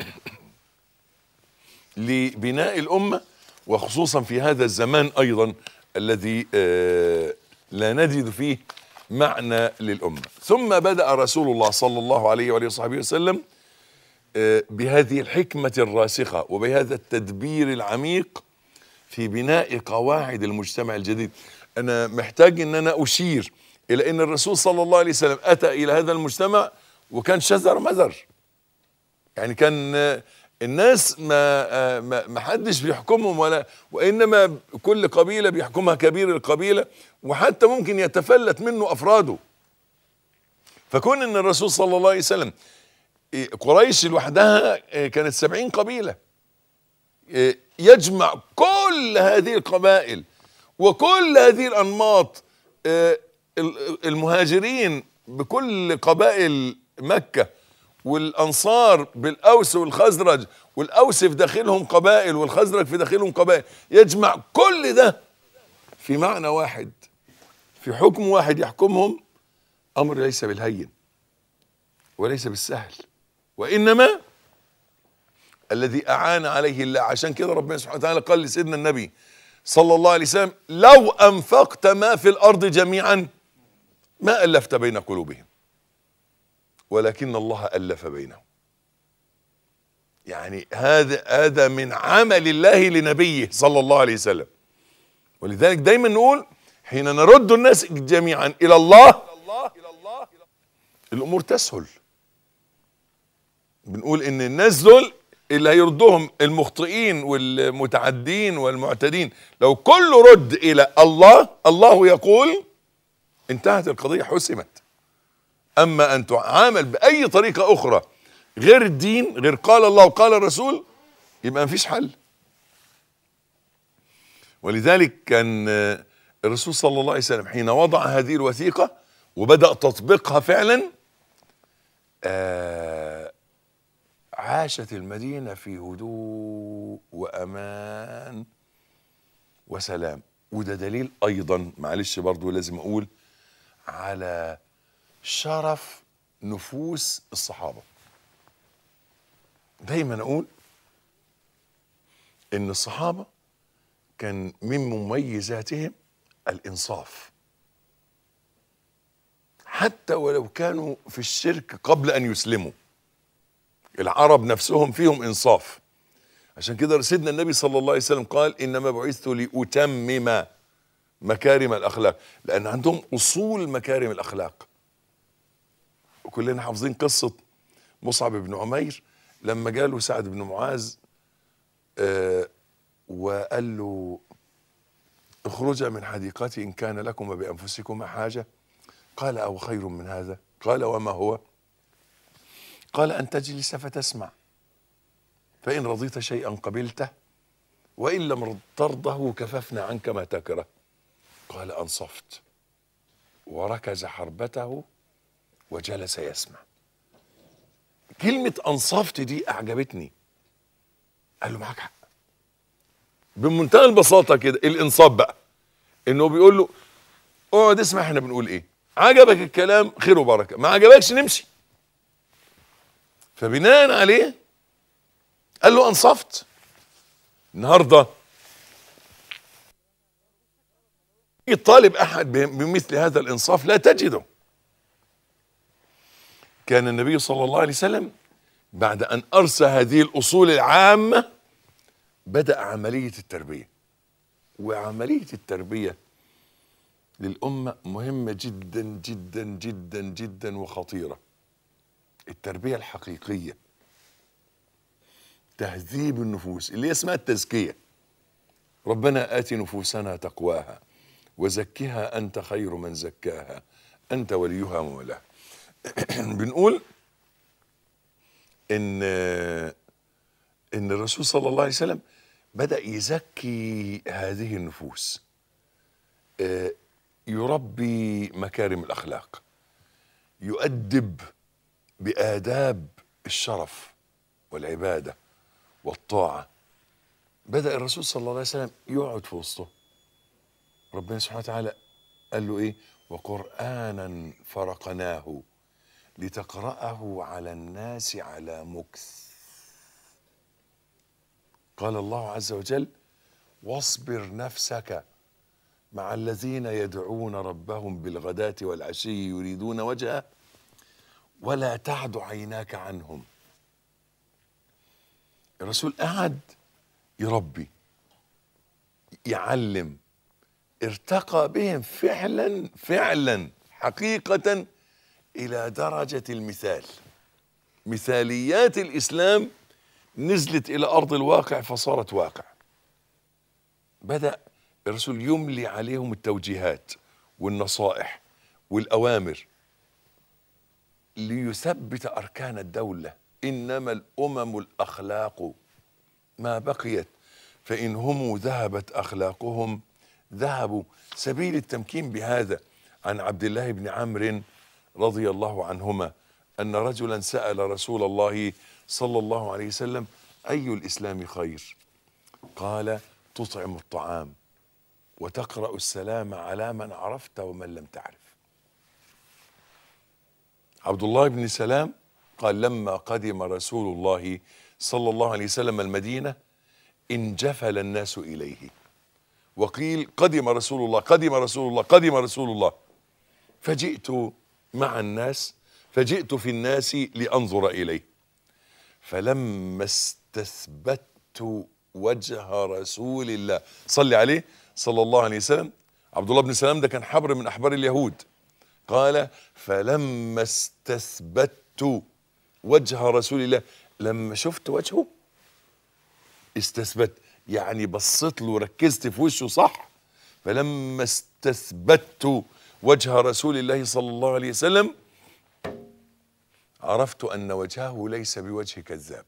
لبناء الامه وخصوصا في هذا الزمان ايضا الذي آه، لا نجد فيه معنى للامه ثم بدا رسول الله صلى الله عليه وآله وصحبه وسلم آه، بهذه الحكمه الراسخه وبهذا التدبير العميق في بناء قواعد المجتمع الجديد انا محتاج ان انا اشير الى ان الرسول صلى الله عليه وسلم اتى الى هذا المجتمع وكان شذر مذر يعني كان آه، الناس ما آه، ما ما حدش بيحكمهم ولا وانما كل قبيله بيحكمها كبير القبيله وحتى ممكن يتفلت منه افراده فكون ان الرسول صلى الله عليه وسلم إيه، قريش لوحدها إيه، كانت سبعين قبيله إيه، يجمع كل هذه القبائل وكل هذه الانماط آه، ال- المهاجرين بكل قبائل مكه والانصار بالاوس والخزرج والاوس في داخلهم قبائل والخزرج في داخلهم قبائل يجمع كل ده في معنى واحد في حكم واحد يحكمهم امر ليس بالهين وليس بالسهل وانما الذي اعان عليه الله عشان كده ربنا سبحانه وتعالى قال لسيدنا النبي صلى الله عليه وسلم لو انفقت ما في الارض جميعا ما الفت بين قلوبهم ولكن الله الف بينهم يعني هذا هذا من عمل الله لنبيه صلى الله عليه وسلم ولذلك دايما نقول حين نرد الناس جميعا الى الله الامور تسهل بنقول ان الناس دول اللي هيردهم المخطئين والمتعدين والمعتدين لو كله رد الى الله الله يقول انتهت القضيه حسمت اما ان تعامل باي طريقه اخرى غير الدين غير قال الله وقال الرسول يبقى مفيش حل ولذلك كان آه، الرسول صلى الله عليه وسلم حين وضع هذه الوثيقه وبدا تطبيقها فعلا آه عاشت المدينة في هدوء وأمان وسلام وده دليل أيضا معلش برضو لازم أقول على شرف نفوس الصحابة دايما أقول إن الصحابة كان من مميزاتهم الإنصاف حتى ولو كانوا في الشرك قبل أن يسلموا العرب نفسهم فيهم انصاف عشان كده سيدنا النبي صلى الله عليه وسلم قال انما بعثت لاتمم مكارم الاخلاق لان عندهم اصول مكارم الاخلاق وكلنا حافظين قصه مصعب بن عمير لما جاله سعد بن معاذ آه وقال له اخرجا من حديقتي ان كان لكما بانفسكما حاجه قال او خير من هذا قال وما هو قال أن تجلس فتسمع فإن رضيت شيئا قبلته وإن لم ترضه كففنا عنك ما تكره قال أنصفت وركز حربته وجلس يسمع كلمة أنصفت دي أعجبتني قال له معاك حق بمنتهى البساطة كده الإنصاف بقى إنه بيقول له اقعد اسمع احنا بنقول إيه عجبك الكلام خير وبركة ما عجبكش نمشي فبناء عليه قال له انصفت النهارده يطالب احد بمثل هذا الانصاف لا تجده كان النبي صلى الله عليه وسلم بعد ان ارسى هذه الاصول العامه بدا عمليه التربيه وعمليه التربيه للامه مهمه جدا جدا جدا جدا وخطيره التربيه الحقيقيه تهذيب النفوس اللي هي اسمها التزكيه ربنا ات نفوسنا تقواها وزكها انت خير من زكاها انت وليها ومولاها بنقول ان ان الرسول صلى الله عليه وسلم بدا يزكي هذه النفوس آه، يربي مكارم الاخلاق يؤدب بآداب الشرف والعبادة والطاعة بدأ الرسول صلى الله عليه وسلم يقعد في وسطه ربنا سبحانه وتعالى قال له ايه وقرآنا فرقناه لتقرأه على الناس على مكث قال الله عز وجل واصبر نفسك مع الذين يدعون ربهم بالغداة والعشي يريدون وجهه ولا تعد عيناك عنهم الرسول قعد يربي يعلم ارتقى بهم فعلا فعلا حقيقة إلى درجة المثال مثاليات الإسلام نزلت الى ارض الواقع فصارت واقع بدا الرسول يملي عليهم التوجيهات والنصائح والاوامر ليثبت اركان الدوله انما الامم الاخلاق ما بقيت فان هم ذهبت اخلاقهم ذهبوا سبيل التمكين بهذا عن عبد الله بن عمرو رضي الله عنهما ان رجلا سال رسول الله صلى الله عليه وسلم اي الاسلام خير قال تطعم الطعام وتقرا السلام على من عرفت ومن لم تعرف عبد الله بن سلام قال لما قدم رسول الله صلى الله عليه وسلم المدينه انجفل الناس اليه وقيل قدم رسول الله قدم رسول الله قدم رسول الله فجئت مع الناس فجئت في الناس لانظر اليه فلما استثبت وجه رسول الله صلي عليه صلى الله عليه وسلم عبد الله بن سلام ده كان حبر من احبار اليهود قال فلما استثبت وجه رسول الله لما شفت وجهه استثبت يعني بصيت له وركزت في وشه صح فلما استثبت وجه رسول الله صلى الله عليه وسلم عرفت ان وجهه ليس بوجه كذاب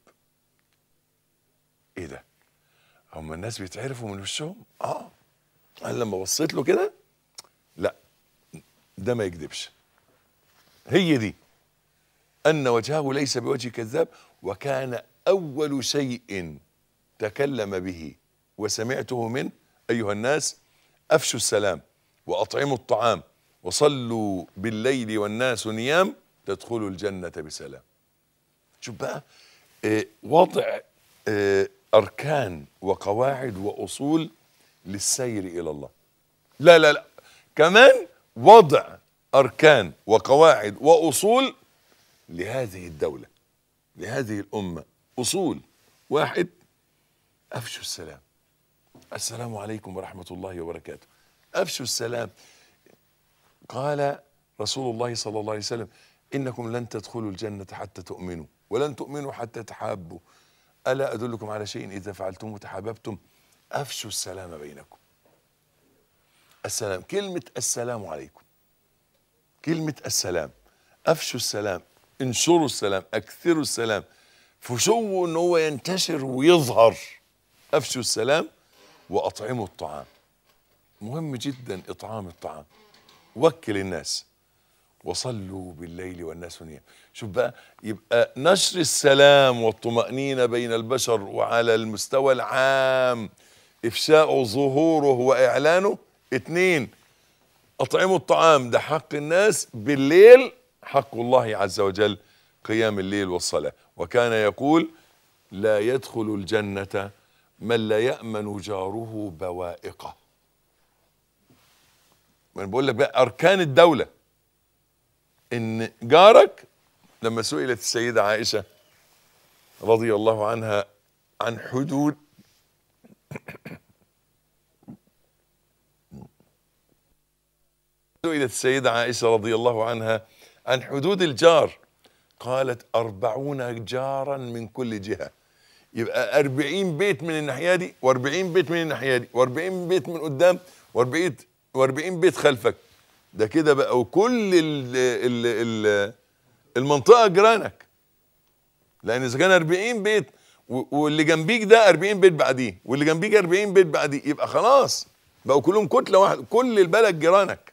ايه ده هم الناس بيتعرفوا من وشهم اه انا لما بصيت له كده لا ده ما يكذبش هي دي ان وجهه ليس بوجه كذاب وكان اول شيء تكلم به وسمعته منه ايها الناس افشوا السلام واطعموا الطعام وصلوا بالليل والناس نيام تدخلوا الجنه بسلام شوف بقى آه، وضع آه، اركان وقواعد واصول للسير الى الله لا لا لا كمان وضع اركان وقواعد واصول لهذه الدوله لهذه الامه اصول واحد افشوا السلام السلام عليكم ورحمه الله وبركاته افشوا السلام قال رسول الله صلى الله عليه وسلم انكم لن تدخلوا الجنه حتى تؤمنوا ولن تؤمنوا حتى تحابوا الا ادلكم على شيء اذا فعلتم تحاببتم افشوا السلام بينكم السلام كلمه السلام عليكم كلمه السلام افشوا السلام انشروا السلام اكثروا السلام فشوه ان هو ينتشر ويظهر افشوا السلام واطعموا الطعام مهم جدا اطعام الطعام وكل الناس وصلوا بالليل والناس نيام شوف بقى يبقى نشر السلام والطمأنينة بين البشر وعلى المستوى العام إفشاء ظهوره وإعلانه اتنين أطعموا الطعام ده حق الناس بالليل حق الله عز وجل قيام الليل والصلاة وكان يقول لا يدخل الجنة من لا يأمن جاره بوائقه ما انا بقول لك بقى اركان الدوله ان جارك لما سئلت السيده عائشه رضي الله عنها عن حدود سئلت السيده عائشه رضي الله عنها عن حدود الجار قالت أربعون جارا من كل جهة يبقى أربعين بيت من الناحية دي وأربعين بيت من الناحية دي وأربعين بيت من قدام وأربعين وأربعين بيت خلفك ده كده بقى وكل ال ال ال المنطقة جيرانك لأن إذا كان 40 بيت و- واللي جنبيك ده 40 بيت بعديه واللي جنبيك 40 بيت بعديه يبقى خلاص بقوا كلهم كتلة واحدة كل البلد جيرانك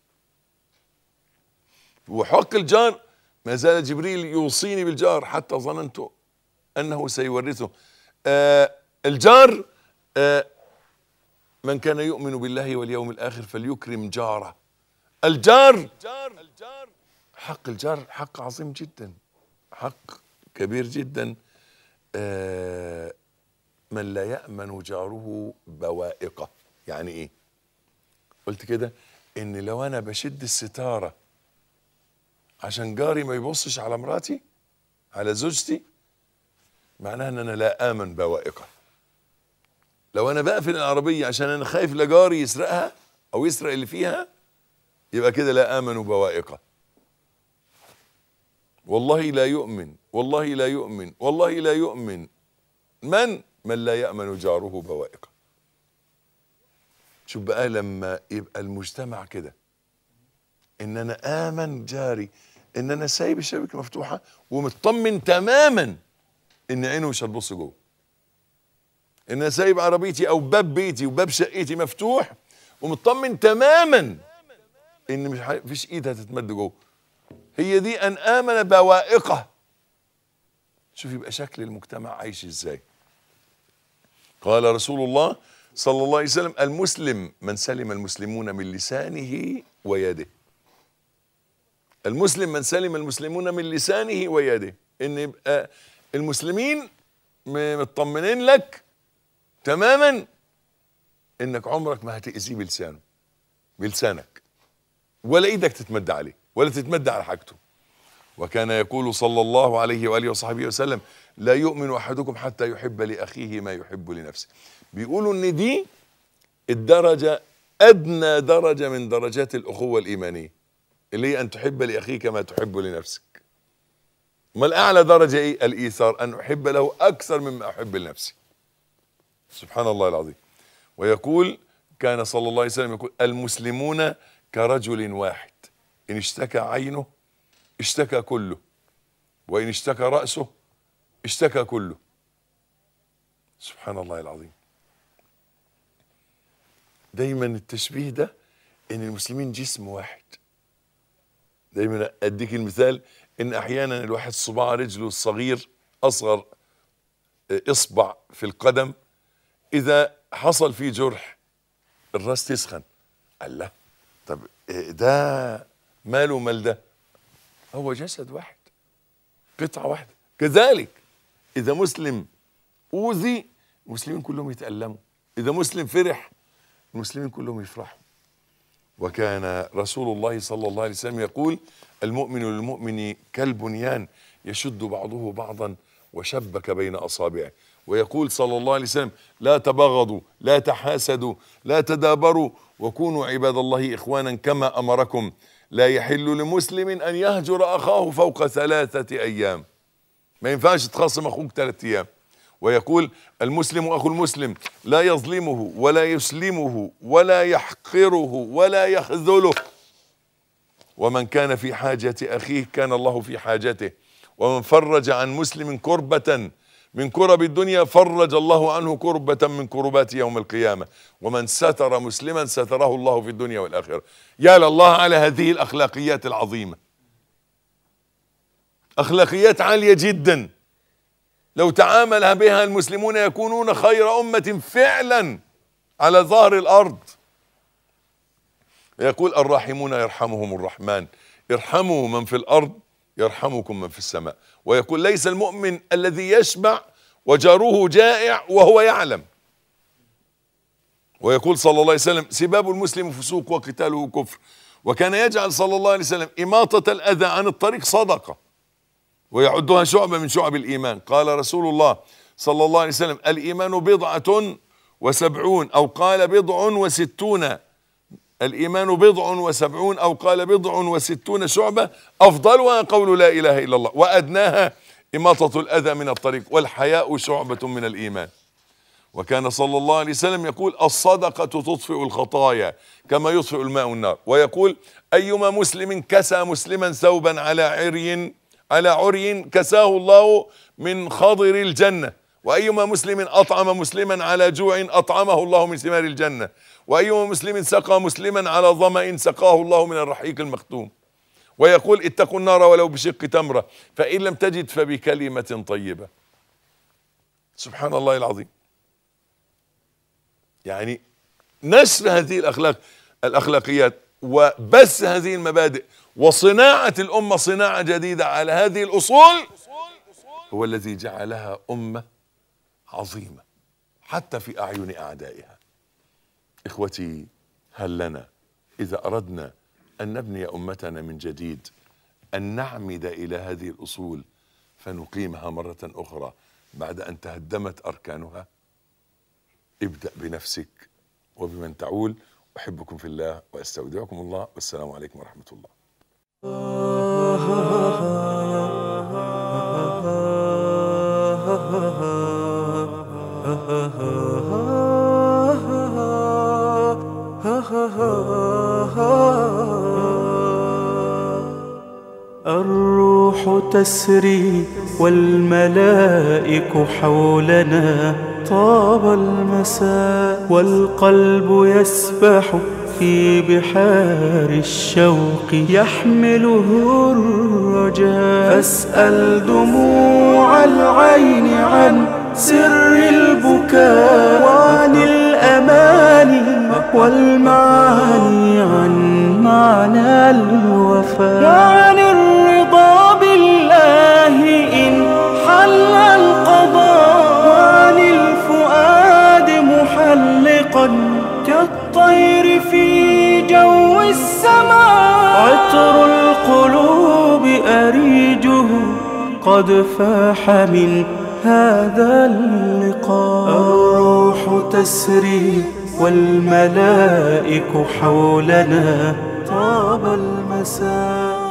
وحق الجار ما زال جبريل يوصيني بالجار حتى ظننت انه سيورثه آه الجار آه من كان يؤمن بالله واليوم الاخر فليكرم جاره الجار حق الجار حق عظيم جدا حق كبير جدا آه من لا يأمن جاره بوائقه يعني ايه قلت كده ان لو انا بشد الستاره عشان جاري ما يبصش على مراتي على زوجتي معناها ان انا لا امن بوائقه لو انا بقفل العربيه عشان انا خايف لجاري يسرقها او يسرق اللي فيها يبقى كده لا امن بوائقه والله لا يؤمن والله لا يؤمن والله لا يؤمن من من لا يأمن جاره بوائقه شوف بقى لما يبقى المجتمع كده ان انا امن جاري ان انا سايب الشبكه مفتوحه ومطمن تماما ان عينه مش هتبص جوه ان انا سايب عربيتي او باب بيتي وباب شقتي مفتوح ومطمن تماما ان مش ح- فيش ايد هتتمد جوه هي دي ان امن بوائقه شوف يبقى شكل المجتمع عايش ازاي قال رسول الله صلى الله عليه وسلم المسلم من سلم المسلمون من لسانه ويده المسلم من سلم المسلمون من لسانه ويده ان يبقى المسلمين م- مطمنين لك تماما انك عمرك ما هتأذيه بلسانه بلسانك ولا ايدك تتمد عليه ولا تتمد على حاجته وكان يقول صلى الله عليه واله وصحبه وسلم لا يؤمن احدكم حتى يحب لاخيه ما يحب لنفسه بيقولوا ان دي الدرجه ادنى درجه من درجات الاخوه الايمانيه اللي هي ان تحب لاخيك ما تحب لنفسك ما الاعلى درجه ايه الايثار ان احب له اكثر مما احب لنفسي سبحان الله العظيم ويقول كان صلى الله عليه وسلم يقول المسلمون كرجل واحد ان اشتكى عينه اشتكى كله وان اشتكى راسه اشتكى كله سبحان الله العظيم دايما التشبيه ده ان المسلمين جسم واحد دايما اديك المثال ان احيانا الواحد صباع رجله الصغير اصغر اصبع في القدم اذا حصل فيه جرح الراس تسخن الله طب إيه ده ماله مال ده هو جسد واحد قطعة واحدة كذلك إذا مسلم أوذي المسلمين كلهم يتألموا إذا مسلم فرح المسلمين كلهم يفرحوا وكان رسول الله صلى الله عليه وسلم يقول المؤمن للمؤمن كالبنيان يشد بعضه بعضا وشبك بين اصابعه ويقول صلى الله عليه وسلم لا تبغضوا لا تحاسدوا لا تدابروا وكونوا عباد الله اخوانا كما امركم لا يحل لمسلم ان يهجر اخاه فوق ثلاثه ايام ما ينفعش تخاصم اخوك ثلاثة ايام ويقول المسلم اخو المسلم لا يظلمه ولا يسلمه ولا يحقره ولا يخذله ومن كان في حاجة اخيه كان الله في حاجته ومن فرج عن مسلم كربة من كرب الدنيا فرج الله عنه كربة من كربات يوم القيامة ومن ستر مسلما ستره الله في الدنيا والآخرة يا لله على هذه الأخلاقيات العظيمة أخلاقيات عالية جدا لو تعامل بها المسلمون يكونون خير أمة فعلا على ظهر الأرض يقول الراحمون يرحمهم الرحمن ارحموا من في الأرض يرحمكم من في السماء ويقول ليس المؤمن الذي يشبع وجاره جائع وهو يعلم ويقول صلى الله عليه وسلم سباب المسلم فسوق وقتاله كفر وكان يجعل صلى الله عليه وسلم إماطة الأذى عن الطريق صدقة ويعدها شعبة من شعب الإيمان قال رسول الله صلى الله عليه وسلم الإيمان بضعة وسبعون أو قال بضع وستون الإيمان بضع وسبعون أو قال بضع وستون شعبة أفضلها قول لا إله إلا الله وأدناها إماطة الأذى من الطريق والحياء شعبة من الإيمان وكان صلى الله عليه وسلم يقول الصدقة تطفئ الخطايا كما يطفئ الماء النار ويقول أيما مسلم كسى مسلما ثوبا على عري على عري كساه الله من خضر الجنة وأيما مسلم أطعم مسلما على جوع أطعمه الله من ثمار الجنة وأيما مسلم سقى مسلما على ظمأ سقاه الله من الرحيق المختوم ويقول اتقوا النار ولو بشق تمرة فإن لم تجد فبكلمة طيبة سبحان الله العظيم يعني نشر هذه الأخلاق الأخلاقيات وبث هذه المبادئ وصناعة الأمة صناعة جديدة على هذه الأصول هو الذي جعلها أمة عظيمة حتى في أعين أعدائها إخوتي هل لنا إذا أردنا أن نبني أمتنا من جديد أن نعمد إلى هذه الأصول فنقيمها مرة أخرى بعد أن تهدمت أركانها ابدأ بنفسك وبمن تعول أحبكم في الله وأستودعكم الله والسلام عليكم ورحمة الله ah, ah, ah, ah, ah, ah. الروح تسري والملائك حولنا طاب المساء والقلب يسبح في بحار الشوق يحمله الرجاء فاسأل دموع العين عن سر البكاء وعن الأماني والمعاني عن معنى الوفاء وعن الرضا بالله إن حل القضاء وعن الفؤاد محلقا كالطير في جو السماء عطر القلوب أريجه قد فاح من هذا اللقاء الروح تسري والملائك حولنا طاب المساء